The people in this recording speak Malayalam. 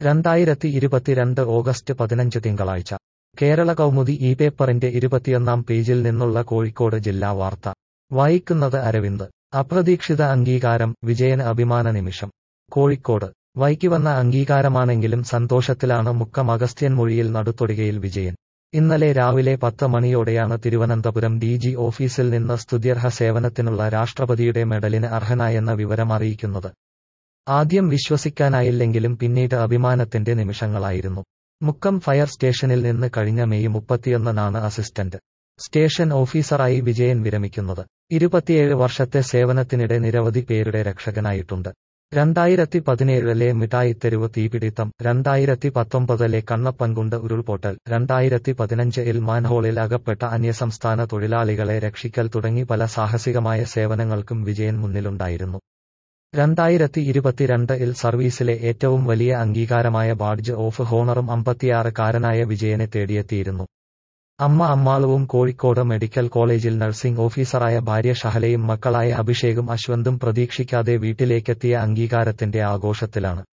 രണ്ടായിരത്തി ഇരുപത്തിരണ്ട് ഓഗസ്റ്റ് പതിനഞ്ച് തിങ്കളാഴ്ച കേരള കൗമുദി ഈ പേപ്പറിന്റെ ഇരുപത്തിയൊന്നാം പേജിൽ നിന്നുള്ള കോഴിക്കോട് ജില്ലാ വാർത്ത വായിക്കുന്നത് അരവിന്ദ് അപ്രതീക്ഷിത അംഗീകാരം വിജയന് അഭിമാന നിമിഷം കോഴിക്കോട് വൈകിവന്ന അംഗീകാരമാണെങ്കിലും സന്തോഷത്തിലാണ് മുക്കം അഗസ്ത്യൻ മൊഴിയിൽ നടുത്തൊടികയിൽ വിജയൻ ഇന്നലെ രാവിലെ പത്ത് മണിയോടെയാണ് തിരുവനന്തപുരം ഡി ജി ഓഫീസിൽ നിന്ന് സ്തുത്യർഹ സേവനത്തിനുള്ള രാഷ്ട്രപതിയുടെ മെഡലിന് അർഹനായെന്ന വിവരം അറിയിക്കുന്നത് ആദ്യം വിശ്വസിക്കാനായില്ലെങ്കിലും പിന്നീട് അഭിമാനത്തിന്റെ നിമിഷങ്ങളായിരുന്നു മുക്കം ഫയർ സ്റ്റേഷനിൽ നിന്ന് കഴിഞ്ഞ മെയ് മുപ്പത്തിയൊന്നിനാണ് അസിസ്റ്റന്റ് സ്റ്റേഷൻ ഓഫീസറായി വിജയൻ വിരമിക്കുന്നത് ഇരുപത്തിയേഴ് വർഷത്തെ സേവനത്തിനിടെ നിരവധി പേരുടെ രക്ഷകനായിട്ടുണ്ട് രണ്ടായിരത്തി പതിനേഴിലെ മിഠായിത്തെരുവ് തീപിടിത്തം രണ്ടായിരത്തി പത്തൊമ്പതിലെ കണ്ണപ്പൻകുണ്ട് ഉരുൾപൊട്ടൽ രണ്ടായിരത്തി പതിനഞ്ചിൽ മാൻഹോളിൽ അകപ്പെട്ട അന്യസംസ്ഥാന തൊഴിലാളികളെ രക്ഷിക്കൽ തുടങ്ങി പല സാഹസികമായ സേവനങ്ങൾക്കും വിജയൻ മുന്നിലുണ്ടായിരുന്നു രണ്ടായിരത്തി ഇരുപത്തിരണ്ടിൽ സർവീസിലെ ഏറ്റവും വലിയ അംഗീകാരമായ ബാഡ്ജ് ഓഫ് ഹോണറും അമ്പത്തിയാറ് കാരനായ വിജയനെ തേടിയെത്തിയിരുന്നു അമ്മ അമ്മാളുവും കോഴിക്കോട് മെഡിക്കൽ കോളേജിൽ നഴ്സിംഗ് ഓഫീസറായ ഭാര്യ ഷഹലയും മക്കളായ അഭിഷേകും അശ്വന്തും പ്രതീക്ഷിക്കാതെ വീട്ടിലേക്കെത്തിയ അംഗീകാരത്തിന്റെ ആഘോഷത്തിലാണ്